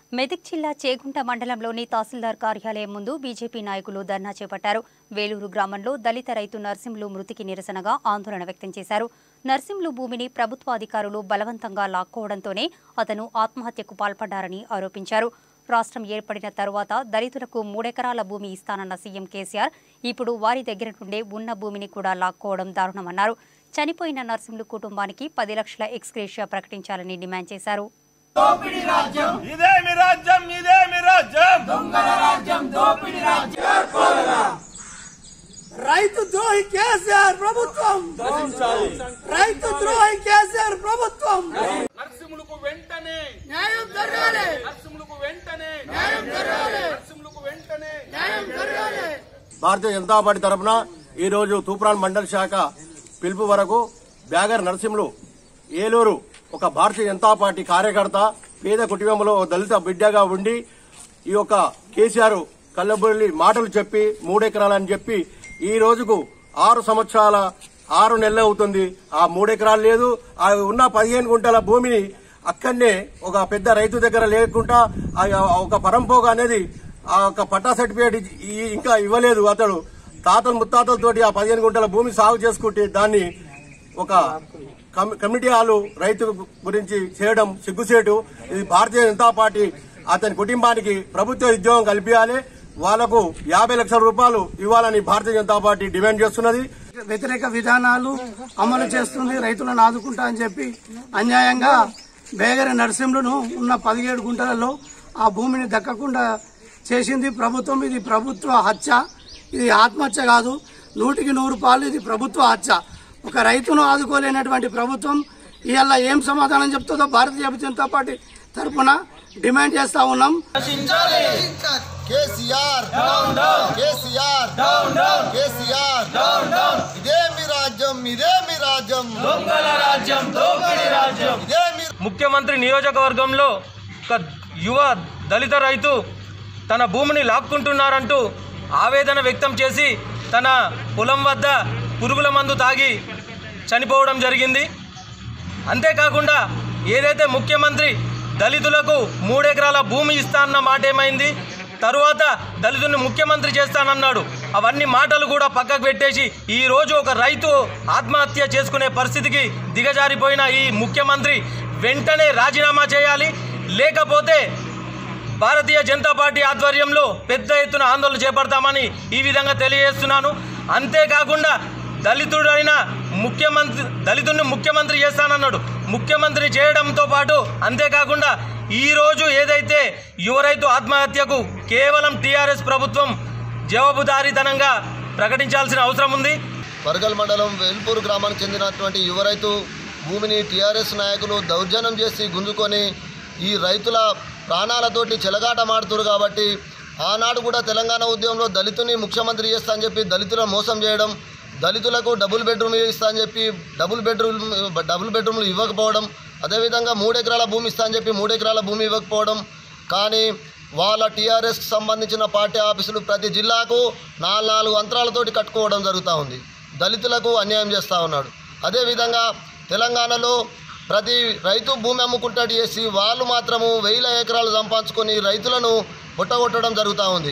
మెదక్ జిల్లా చేగుంట మండలంలోని తహసీల్దార్ కార్యాలయం ముందు బీజేపీ నాయకులు ధర్నా చేపట్టారు వేలూరు గ్రామంలో దళిత రైతు నర్సింలు మృతికి నిరసనగా ఆందోళన వ్యక్తం చేశారు నర్సింలు భూమిని ప్రభుత్వ అధికారులు బలవంతంగా లాక్కోవడంతోనే అతను ఆత్మహత్యకు పాల్పడ్డారని ఆరోపించారు రాష్ట్రం ఏర్పడిన తరువాత దళితులకు మూడెకరాల భూమి ఇస్తానన్న సీఎం కేసీఆర్ ఇప్పుడు వారి దగ్గర నుండే ఉన్న భూమిని కూడా లాక్కోవడం దారుణమన్నారు చనిపోయిన నర్సింలు కుటుంబానికి పది లక్షల ఎక్స్గ్రేషియా ప్రకటించాలని డిమాండ్ చేశారు ఇదే మీ రాజ్యం ఇదే మీ రాజ్యం రైతు ద్రోహి కేసీఆర్ ప్రభుత్వం రైతు ద్రోహి కేసీఆర్ ప్రభుత్వం నరసింహులకు వెంటనే న్యాయం జరగాలి నరసింహులకు వెంటనే న్యాయం జరగాలి నరసింహులకు వెంటనే న్యాయం జరగాలి భారతీయ జనతా పార్టీ తరఫున ఈ రోజు తూప్రాన్ మండల శాఖ పిలుపు వరకు బ్యాగర్ నరసింహులు ఏలూరు ఒక భారతీయ జనతా పార్టీ కార్యకర్త పేద కుటుంబంలో ఓ దళిత బిడ్డగా ఉండి ఈ యొక్క కేసీఆర్ కళ్ళబొల్లి మాటలు చెప్పి మూడెకరాలని చెప్పి ఈ రోజుకు ఆరు సంవత్సరాల ఆరు నెలలు అవుతుంది ఆ మూడెకరాలు లేదు ఆ ఉన్న పదిహేను గుంటల భూమిని అక్కడనే ఒక పెద్ద రైతు దగ్గర లేకుండా ఆ ఒక పరంపోగ అనేది ఆ యొక్క పట్టా సర్టిఫికేట్ ఈ- ఇంకా ఇవ్వలేదు అతడు తాతలు ముత్తాతలతోటి ఆ పదిహేను గుంటల భూమి సాగు చేసుకుంటే దాన్ని ఒక కమ్- కమిటీ హాలు రైతు గురించి చేయడం సిగ్గుసేటు ఇది భారతీయ జనతా పార్టీ అతని కుటుంబానికి ప్రభుత్వ ఉద్యోగం కల్పించాలి వాళ్లకు యాభై లక్షల రూపాయలు ఇవ్వాలని భారతీయ జనతా పార్టీ డిమాండ్ చేస్తున్నది వ్యతిరేక విధానాలు అమలు చేస్తుంది రైతులను ఆదుకుంటా అని చెప్పి అన్యాయంగా బేగర నరసింహులను ఉన్న పదిహేడు గుంటలలో ఆ భూమిని దక్కకుండా చేసింది ప్రభుత్వం ఇది ప్రభుత్వ హత్య ఇది ఆత్మహత్య కాదు నూటికి నూరు పాలు ఇది ప్రభుత్వ హత్య ఒక రైతును ఆదుకోలేనటువంటి ప్రభుత్వం ఇవాళ ఏం సమాధానం చెప్తుందో భారతీయ జనతా పార్టీ తరఫున డిమాండ్ చేస్తా ఉన్నాం కేసీఆర్ కేసీఆర్ కేసీఆర్ ఇదే మీ రాజ్యం ఇదే మీ రాజ్యం ఇదే మీ ముఖ్యమంత్రి నియోజకవర్గంలో ఒక యువ దళిత రైతు తన భూమిని లాక్కుంటున్నారంటూ ఆవేదన వ్యక్తం చేసి తన పొలం వద్ద పురుగుల మందు తాగి చనిపోవడం జరిగింది అంతేకాకుండా ఏదైతే ముఖ్యమంత్రి దళితులకు మూడెకరాల భూమి ఇస్తానన్న మాట ఏమైంది తరువాత దళితుని ముఖ్యమంత్రి చేస్తానన్నాడు అవన్నీ మాటలు కూడా పక్కకు పెట్టేసి ఈ రోజు ఒక రైతు ఆత్మహత్య చేసుకునే పరిస్థితికి దిగజారిపోయిన ఈ ముఖ్యమంత్రి వెంటనే రాజీనామా చేయాలి లేకపోతే భారతీయ జనతా పార్టీ ఆధ్వర్యంలో పెద్ద ఎత్తున ఆందోళన చేపడతామని ఈ విధంగా తెలియజేస్తున్నాను అంతేకాకుండా దళితుడైన ముఖ్యమంత్రి దళితుడిని ముఖ్యమంత్రి చేస్తానన్నాడు ముఖ్యమంత్రి చేయడంతో పాటు అంతేకాకుండా ఈరోజు ఏదైతే యువ రైతు ఆత్మహత్యకు కేవలం టీఆర్ఎస్ ప్రభుత్వం జవాబుదారీతనంగా ప్రకటించాల్సిన అవసరం ఉంది వరగల్ మండలం వేల్పూర్ గ్రామానికి చెందినటువంటి యువ రైతు భూమిని టీఆర్ఎస్ నాయకులు దౌర్జన్యం చేసి గుంజుకొని ఈ రైతుల ప్రాణాలతోటి చెలగాటమాడుతున్నారు కాబట్టి ఆనాడు కూడా తెలంగాణ ఉద్యమంలో దళితుని ముఖ్యమంత్రి చేస్తా అని చెప్పి దళితులను మోసం చేయడం దళితులకు డబుల్ బెడ్రూమ్ ఇస్తా అని చెప్పి డబుల్ బెడ్రూమ్ డబుల్ బెడ్రూమ్లు ఇవ్వకపోవడం అదేవిధంగా మూడు ఎకరాల భూమి ఇస్తా అని చెప్పి మూడు ఎకరాల భూమి ఇవ్వకపోవడం కానీ వాళ్ళ టీఆర్ఎస్కి సంబంధించిన పార్టీ ఆఫీసులు ప్రతి జిల్లాకు నాలుగు నాలుగు అంతరాలతోటి కట్టుకోవడం జరుగుతూ ఉంది దళితులకు అన్యాయం చేస్తూ ఉన్నాడు అదేవిధంగా తెలంగాణలో ప్రతి రైతు భూమి అమ్ముకుంటాడు చేసి వాళ్ళు మాత్రము వేల ఎకరాలు సంపాదించుకొని రైతులను పుట్టగొట్టడం జరుగుతూ ఉంది